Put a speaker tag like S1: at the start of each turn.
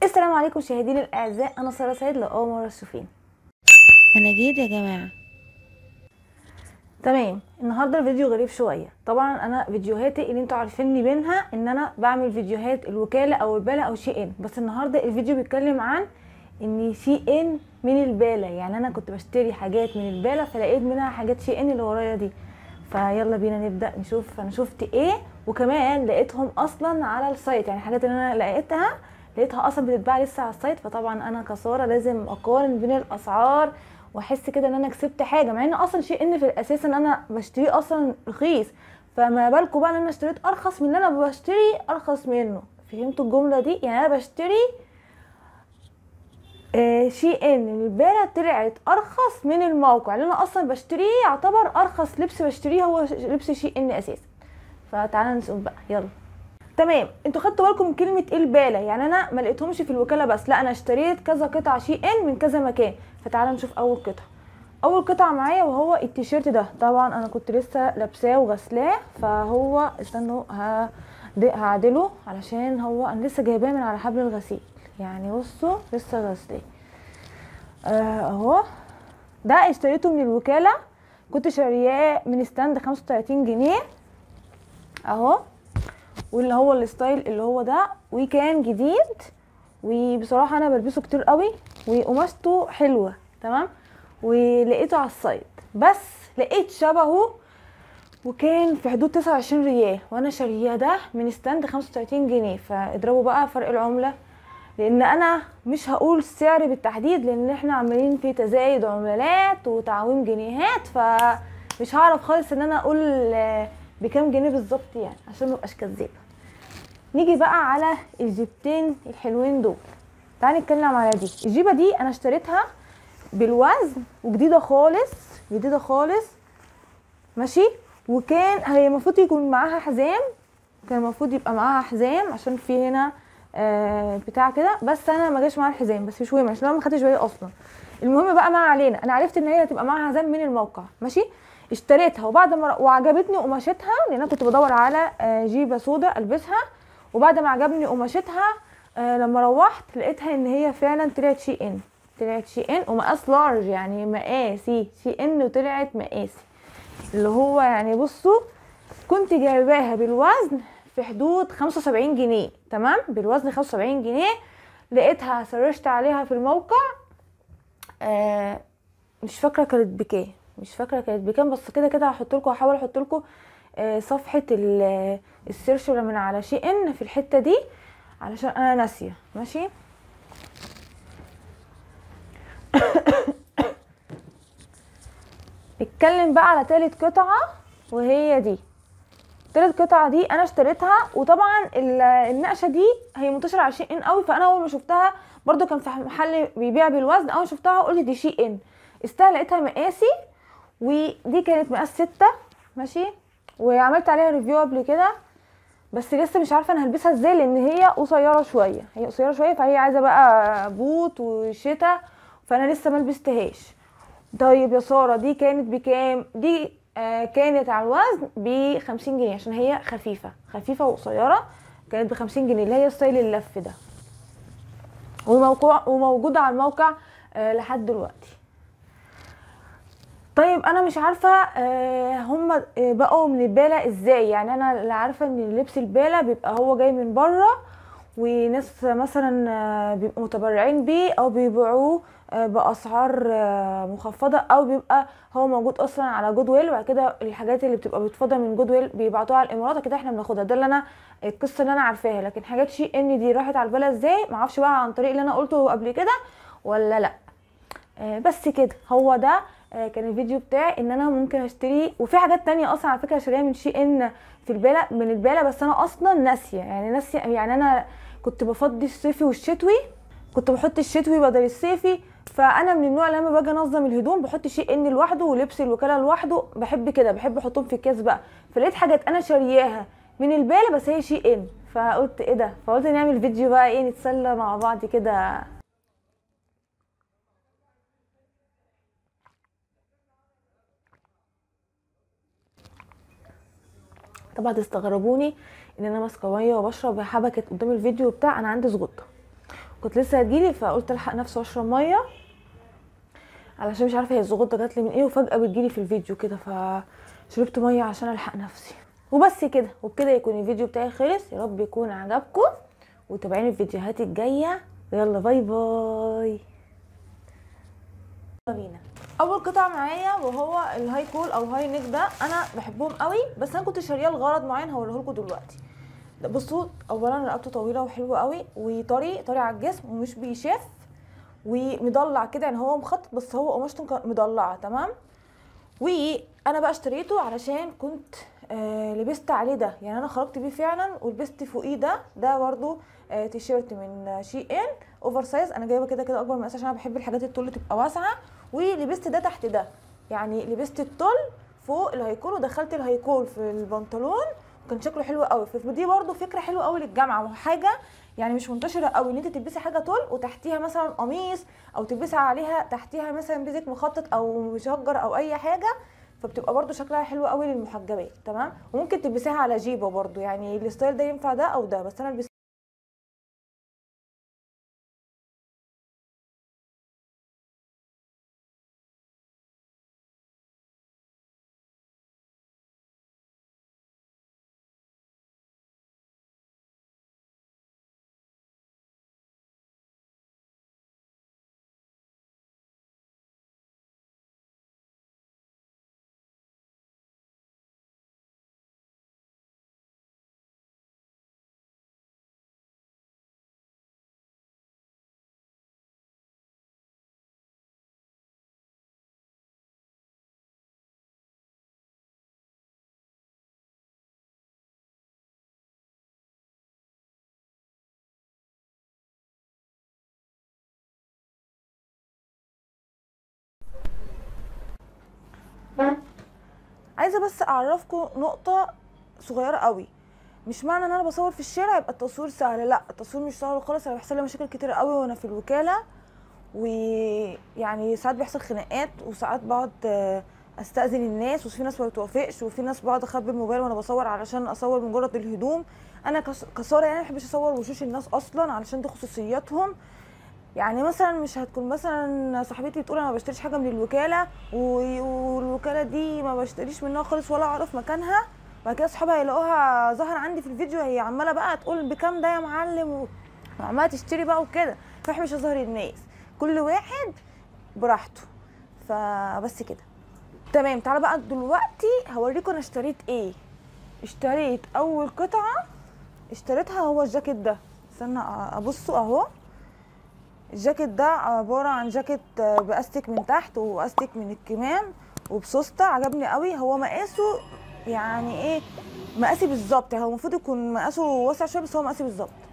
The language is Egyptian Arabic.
S1: السلام عليكم مشاهديني الاعزاء انا ساره سيد لاول مره تشوفيني
S2: انا جيت يا جماعه
S1: تمام النهارده الفيديو غريب شويه طبعا انا فيديوهاتي اللي انتوا عارفيني منها ان انا بعمل فيديوهات الوكاله او الباله او شي ان بس النهارده الفيديو بيتكلم عن ان شي ان من الباله يعني انا كنت بشتري حاجات من الباله فلقيت منها حاجات شي ان اللي ورايا دي فيلا بينا نبدا نشوف انا شفت ايه وكمان لقيتهم اصلا على السايت يعني الحاجات اللي انا لقيتها لقيتها اصلا بتتباع لسه على السايت فطبعا انا كساره لازم اقارن بين الاسعار واحس كده ان انا كسبت حاجه مع ان اصلا شيء ان في الاساس ان انا بشتريه اصلا رخيص فما بالكم بقى ان انا اشتريت ارخص من اللي انا بشتري ارخص منه فهمتوا الجمله دي يعني انا بشتري آه شي ان البالة طلعت ارخص من الموقع اللي انا اصلا بشتريه يعتبر ارخص لبس بشتريه هو لبس شي ان اساسا فتعالى نشوف بقى يلا تمام انتوا خدتوا بالكم من كلمه ايه الباله يعني انا ما لقيتهمش في الوكاله بس لا انا اشتريت كذا قطعه شي ان من كذا مكان فتعالى نشوف اول قطعه اول قطعه معايا وهو التيشيرت ده طبعا انا كنت لسه لابساه وغسلاه فهو استنوا ه- د- هعدله علشان هو انا لسه جايباه من على حبل الغسيل يعني بصوا لسه غسلاه آه، اهو ده اشتريته من الوكاله كنت شارياه من ستاند 35 جنيه اهو واللي هو الستايل اللي هو ده وكان جديد وبصراحه انا بلبسه كتير قوي وقماشته حلوه تمام ولقيته على السايت بس لقيت شبهه وكان في حدود 29 ريال وانا شارياه ده من ستاند 35 جنيه فاضربوا بقى فرق العمله لان انا مش هقول السعر بالتحديد لان احنا عمالين في تزايد عملات وتعويم جنيهات فمش هعرف خالص ان انا اقول آه، بكام جنيه بالظبط يعني عشان مبقاش كذابه نيجي بقى على الجيبتين الحلوين دول تعالى نتكلم على دي الجيبه دي انا اشتريتها بالوزن وجديده خالص جديده خالص ماشي وكان هي المفروض يكون معاها حزام كان المفروض يبقى معاها حزام عشان في هنا آه بتاع كده بس انا ما جاش معاها الحزام بس مش مهم عشان انا ما خدتش بالي اصلا المهم بقى ما علينا انا عرفت ان هي هتبقى معاها حزام من الموقع ماشي اشتريتها وبعد ما وعجبتني قماشتها لان انا كنت بدور على آه جيبه سودا البسها وبعد ما عجبني قماشتها آه لما روحت لقيتها ان هي فعلا طلعت شي ان طلعت شي ان ومقاس لارج يعني مقاسي شي ان وطلعت مقاسي اللي هو يعني بصوا كنت جايباها بالوزن في حدود 75 جنيه تمام بالوزن 75 جنيه لقيتها سرشت عليها في الموقع آه مش فاكره كانت بكام مش فاكره كانت بكام بس كده كده هحط لكم هحاول احط لكم آه صفحه ال- السيرش من على شي ان في الحته دي علشان انا ناسيه ماشي اتكلم بقى على تالت قطعه وهي دي تالت قطعه دي انا اشتريتها وطبعا ال- النقشه دي هي منتشره على شي ان قوي فانا اول ما شفتها برضو كان في محل بيبيع بالوزن اول ما شفتها قلت دي شي ان استها لقيتها مقاسي ودي كانت مقاس ستة ماشي وعملت عليها ريفيو قبل كده بس لسه مش عارفه انا هلبسها ازاي لان هي قصيره شويه هي قصيره شويه فهي عايزه بقى بوت وشتا فانا لسه ما لبستهاش طيب يا ساره دي كانت بكام دي آه كانت على الوزن ب 50 جنيه عشان هي خفيفه خفيفه وقصيره كانت ب 50 جنيه اللي هي ستايل اللف ده وموقوع وموجوده على الموقع آه لحد دلوقتي طيب انا مش عارفه آه هم آه، بقوا من الباله ازاي يعني انا اللي عارفه ان لبس الباله بيبقى هو جاي من بره وناس مثلا آه، بيبقوا متبرعين بيه او بيبيعوه آه، باسعار آه، مخفضه او بيبقى هو موجود اصلا على جود ويل وبعد كده الحاجات اللي بتبقى بتفضل من جود ويل بيبعتوها على الامارات كده احنا بناخدها ده اللي انا القصه اللي انا عارفاها لكن حاجات شي ان دي راحت على الباله ازاي معرفش بقى عن طريق اللي انا قلته قبل كده ولا لا آه، بس كده هو ده آه، كان الفيديو بتاعي ان انا ممكن اشتري وفي حاجات تانية اصلا على فكره شاريها من شي ان في البالة من البالة بس انا اصلا ناسيه يعني ناسيه يعني انا كنت بفضي الصيفي والشتوي كنت بحط الشتوي بدل الصيفي فانا من النوع اللي لما باجي انظم الهدوم بحط شيء ان لوحده ولبس الوكاله لوحده بحب كده بحب احطهم في الكيس بقى فلقيت حاجات انا شارياها من البالة بس هي شيء ان فقلت ايه ده فقلت نعمل فيديو بقى ايه نتسلى مع بعض كده طبعا تستغربوني ان انا ماسكه ميه وبشرب حبكت قدام الفيديو بتاع انا عندي زغطه كنت لسه هتجيلي فقلت الحق نفسي واشرب ميه علشان مش عارفه هي الزغطه جات لي من ايه وفجاه بتجيلي في الفيديو كده فشربت ميه عشان الحق نفسي وبس كده وبكده يكون الفيديو بتاعي خلص يا رب يكون عجبكم وتابعيني الفيديوهات الجايه يلا باي باي يلا بينا اول قطعه معايا وهو الهاي كول او هاي نيك ده انا بحبهم قوي بس انا كنت شارياه لغرض معين هوريه لكم دلوقتي ده بصوا اولا رقبته طويله وحلوه قوي وطري طري على الجسم ومش بيشف ومضلع كده يعني هو مخطط بس هو قماشته ك- مضلعه تمام وانا بقى اشتريته علشان كنت آه لبست عليه ده يعني انا خرجت بيه فعلا ولبست فوقيه ده ده برضو آه تيشيرت من شي ان اوفر سايز انا جايبه كده كده اكبر مقاس عشان انا بحب الحاجات الطول تبقى واسعه ولبست ده تحت ده يعني لبست الطول فوق الهيكول ودخلت الهيكول في البنطلون كان شكله حلو قوي فدي برضو فكره حلوه قوي للجامعه وحاجه يعني مش منتشره قوي ان انت تلبسي حاجه طول وتحتيها مثلا قميص او تلبسي عليها تحتيها مثلا بيزك مخطط او مشجر او اي حاجه فبتبقى برضو شكلها حلو قوي للمحجبات تمام وممكن تلبسيها على جيبه برضو يعني الستايل ده ينفع ده او ده بس انا لبست عايزه بس اعرفكم نقطه صغيره قوي مش معنى ان انا بصور في الشارع يبقى التصوير سهل لا التصوير مش سهل خالص انا بيحصل لي مشاكل كتير قوي وانا في الوكاله ويعني ساعات بيحصل خناقات وساعات بقعد آه، استاذن الناس وفي ناس ما بتوافقش وفي ناس بقعد اخبي الموبايل وانا بصور علشان اصور مجرد الهدوم انا كس- كساره يعني ما بحبش اصور وشوش الناس اصلا علشان دي خصوصياتهم يعني مثلا مش هتكون مثلا صاحبتي بتقول انا ما بشتريش حاجه من الوكاله و- والوكاله دي ما بشتريش منها خالص ولا اعرف مكانها بعد كده اصحابها يلاقوها ظهر عندي في الفيديو هي عماله بقى تقول بكام ده يا معلم و- وعماله تشتري بقى وكده فاحنا مش هظهر الناس كل واحد براحته فبس كده تمام تعالى بقى دلوقتي هوريكم انا اشتريت ايه اشتريت اول قطعه اشتريتها هو الجاكيت ده استنى ابصوا اهو الجاكيت ده عبارة عن جاكيت آه، بأستك من تحت وأستك من الكمام وبسوسته عجبني قوي هو مقاسه يعني ايه مقاسي بالظبط يعني هو المفروض يكون مقاسه واسع شويه بس هو مقاسي بالظبط